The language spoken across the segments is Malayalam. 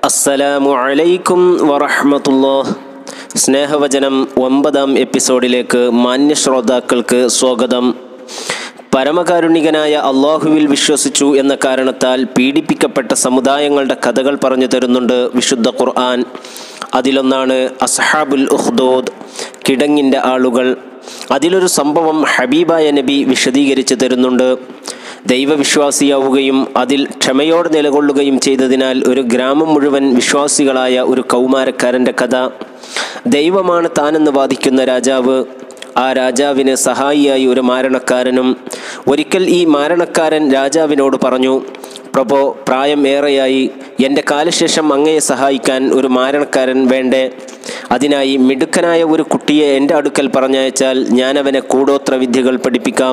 അസ്സലാമു അലൈക്കും വറഹ്മത്തുള്ളാ സ്നേഹവചനം ഒമ്പതാം എപ്പിസോഡിലേക്ക് മാന്യ ശ്രോതാക്കൾക്ക് സ്വാഗതം പരമകാരുണികനായ അള്ളാഹുവിൽ വിശ്വസിച്ചു എന്ന കാരണത്താൽ പീഡിപ്പിക്കപ്പെട്ട സമുദായങ്ങളുടെ കഥകൾ പറഞ്ഞു തരുന്നുണ്ട് വിശുദ്ധ ഖുർആൻ അതിലൊന്നാണ് അസ്ഹാബുൽ ഉഹ്ദോദ് കിടങ്ങിൻ്റെ ആളുകൾ അതിലൊരു സംഭവം ഹബീബായ നബി വിശദീകരിച്ച് തരുന്നുണ്ട് ദൈവവിശ്വാസിയാവുകയും അതിൽ ക്ഷമയോടെ നിലകൊള്ളുകയും ചെയ്തതിനാൽ ഒരു ഗ്രാമം മുഴുവൻ വിശ്വാസികളായ ഒരു കൗമാരക്കാരൻ്റെ കഥ ദൈവമാണ് താനെന്ന് വാദിക്കുന്ന രാജാവ് ആ രാജാവിന് സഹായിയായി ഒരു മാരണക്കാരനും ഒരിക്കൽ ഈ മാരണക്കാരൻ രാജാവിനോട് പറഞ്ഞു പ്രഭോ പ്രായം ഏറെയായി എൻ്റെ കാലശേഷം അങ്ങയെ സഹായിക്കാൻ ഒരു മാരണക്കാരൻ വേണ്ടേ അതിനായി മിടുക്കനായ ഒരു കുട്ടിയെ എൻ്റെ അടുക്കൽ പറഞ്ഞയച്ചാൽ ഞാനവനെ കൂടോത്ര വിദ്യകൾ പഠിപ്പിക്കാം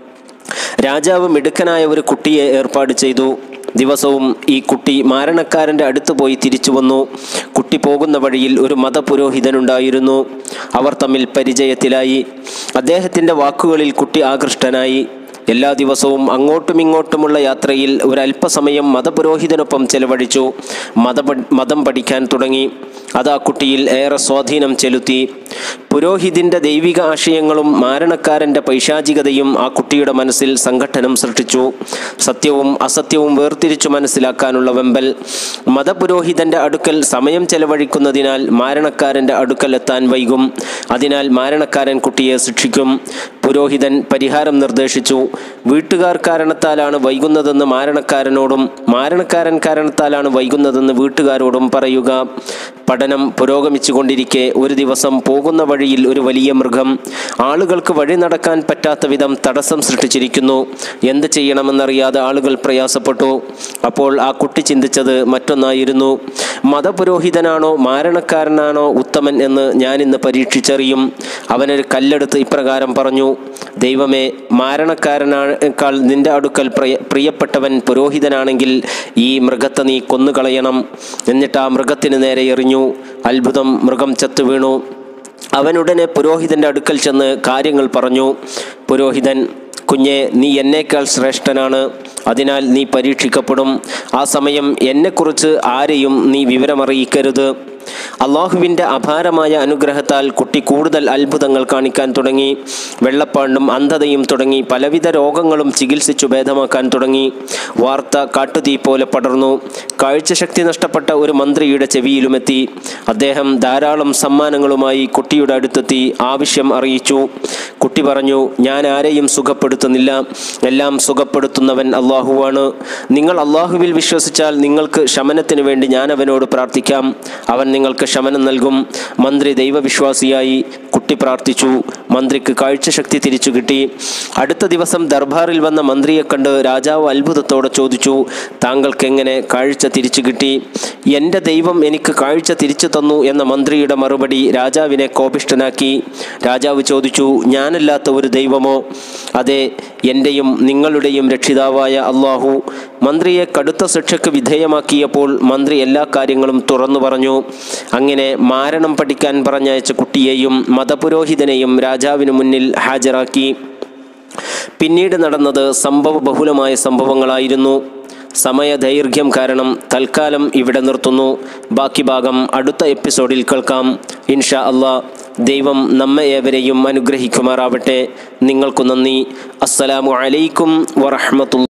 രാജാവ് മിടുക്കനായ ഒരു കുട്ടിയെ ഏർപ്പാട് ചെയ്തു ദിവസവും ഈ കുട്ടി മാരണക്കാരൻ്റെ അടുത്ത് പോയി തിരിച്ചു വന്നു കുട്ടി പോകുന്ന വഴിയിൽ ഒരു മതപുരോഹിതനുണ്ടായിരുന്നു അവർ തമ്മിൽ പരിചയത്തിലായി അദ്ദേഹത്തിൻ്റെ വാക്കുകളിൽ കുട്ടി ആകൃഷ്ടനായി എല്ലാ ദിവസവും അങ്ങോട്ടും ഇങ്ങോട്ടുമുള്ള യാത്രയിൽ ഒരല്പസമയം മതപുരോഹിതനൊപ്പം ചെലവഴിച്ചു മത മതം പഠിക്കാൻ തുടങ്ങി അത് ആ കുട്ടിയിൽ ഏറെ സ്വാധീനം ചെലുത്തി പുരോഹിതിൻ്റെ ദൈവിക ആശയങ്ങളും മാരണക്കാരൻ്റെ പൈശാചികതയും ആ കുട്ടിയുടെ മനസ്സിൽ സംഘട്ടനം സൃഷ്ടിച്ചു സത്യവും അസത്യവും വേർതിരിച്ചു മനസ്സിലാക്കാനുള്ള വെമ്പൽ മതപുരോഹിതൻ്റെ അടുക്കൽ സമയം ചെലവഴിക്കുന്നതിനാൽ മാരണക്കാരൻ്റെ അടുക്കൽ എത്താൻ വൈകും അതിനാൽ മാരണക്കാരൻ കുട്ടിയെ ശിക്ഷിക്കും പുരോഹിതൻ പരിഹാരം നിർദ്ദേശിച്ചു വീട്ടുകാർ കാരണത്താലാണ് വൈകുന്നതെന്ന് മാരണക്കാരനോടും മാരണക്കാരൻ കാരണത്താലാണ് വൈകുന്നതെന്ന് വീട്ടുകാരോടും പറയുക പഠനം പുരോഗമിച്ചുകൊണ്ടിരിക്കെ ഒരു ദിവസം പോകുന്ന വഴിയിൽ ഒരു വലിയ മൃഗം ആളുകൾക്ക് വഴി നടക്കാൻ പറ്റാത്ത വിധം തടസ്സം സൃഷ്ടിച്ചിരിക്കുന്നു എന്ത് ചെയ്യണമെന്നറിയാതെ ആളുകൾ പ്രയാസപ്പെട്ടു അപ്പോൾ ആ കുട്ടി ചിന്തിച്ചത് മറ്റൊന്നായിരുന്നു മതപുരോഹിതനാണോ മാരണക്കാരനാണോ ഉത്തമൻ എന്ന് ഞാനിന്ന് പരീക്ഷിച്ചറിയും അവനൊരു കല്ലെടുത്ത് ഇപ്രകാരം പറഞ്ഞു ദൈവമേ മാരണക്കാരനേക്കാൾ നിന്റെ അടുക്കൽ പ്രിയ പ്രിയപ്പെട്ടവൻ പുരോഹിതനാണെങ്കിൽ ഈ മൃഗത്തെ നീ കൊന്നുകളയണം എന്നിട്ട് ആ മൃഗത്തിന് നേരെ എറിഞ്ഞു അത്ഭുതം മൃഗം ചത്തു വീണു അവനുടനെ പുരോഹിതൻ്റെ അടുക്കൽ ചെന്ന് കാര്യങ്ങൾ പറഞ്ഞു പുരോഹിതൻ കുഞ്ഞെ നീ എന്നേക്കാൾ ശ്രേഷ്ഠനാണ് അതിനാൽ നീ പരീക്ഷിക്കപ്പെടും ആ സമയം എന്നെക്കുറിച്ച് ആരെയും നീ വിവരമറിയിക്കരുത് അള്ളാഹുവിൻ്റെ അപാരമായ അനുഗ്രഹത്താൽ കുട്ടി കൂടുതൽ അത്ഭുതങ്ങൾ കാണിക്കാൻ തുടങ്ങി വെള്ളപ്പാണ്ടും അന്ധതയും തുടങ്ങി പലവിധ രോഗങ്ങളും ചികിത്സിച്ചു ഭേദമാക്കാൻ തുടങ്ങി വാർത്ത കാട്ടുതീ പോലെ പടർന്നു കാഴ്ചശക്തി നഷ്ടപ്പെട്ട ഒരു മന്ത്രിയുടെ ചെവിയിലുമെത്തി അദ്ദേഹം ധാരാളം സമ്മാനങ്ങളുമായി കുട്ടിയുടെ അടുത്തെത്തി ആവശ്യം അറിയിച്ചു കുട്ടി പറഞ്ഞു ഞാൻ ആരെയും സുഖപ്പെടുത്തുന്നില്ല എല്ലാം സുഖപ്പെടുത്തുന്നവൻ അള്ളാഹുവാണ് നിങ്ങൾ അള്ളാഹുവിൽ വിശ്വസിച്ചാൽ നിങ്ങൾക്ക് ശമനത്തിന് വേണ്ടി ഞാൻ അവനോട് പ്രാർത്ഥിക്കാം അവൻ നിങ്ങൾക്ക് ശമനം നൽകും മന്ത്രി ദൈവവിശ്വാസിയായി കുട്ടി പ്രാർത്ഥിച്ചു മന്ത്രിക്ക് കാഴ്ചശക്തി തിരിച്ചു കിട്ടി അടുത്ത ദിവസം ദർബാറിൽ വന്ന മന്ത്രിയെ കണ്ട് രാജാവ് അത്ഭുതത്തോടെ ചോദിച്ചു താങ്കൾക്ക് എങ്ങനെ കാഴ്ച തിരിച്ചു കിട്ടി എൻ്റെ ദൈവം എനിക്ക് കാഴ്ച തിരിച്ചു തന്നു എന്ന മന്ത്രിയുടെ മറുപടി രാജാവിനെ കോപിഷ്ടനാക്കി രാജാവ് ചോദിച്ചു ഞാനല്ലാത്ത ഒരു ദൈവമോ അതെ എൻ്റെയും നിങ്ങളുടെയും രക്ഷിതാവായ അള്ളാഹു മന്ത്രിയെ കടുത്ത ശിക്ഷയ്ക്ക് വിധേയമാക്കിയപ്പോൾ മന്ത്രി എല്ലാ കാര്യങ്ങളും തുറന്നു പറഞ്ഞു അങ്ങനെ മാരണം പഠിക്കാൻ പറഞ്ഞയച്ച കുട്ടിയെയും മതപുരോഹിതനെയും രാജാവിന് മുന്നിൽ ഹാജരാക്കി പിന്നീട് നടന്നത് സംഭവ ബഹുലമായ സംഭവങ്ങളായിരുന്നു സമയദൈർഘ്യം കാരണം തൽക്കാലം ഇവിടെ നിർത്തുന്നു ബാക്കി ഭാഗം അടുത്ത എപ്പിസോഡിൽ കേൾക്കാം ഇൻഷാ അള്ളാ ദൈവം നമ്മെ ഏവരെയും അനുഗ്രഹിക്കുമാറാവട്ടെ നിങ്ങൾക്കു നന്ദി അസ്സലാമു അലൈക്കും വറഹമത്തുള്ള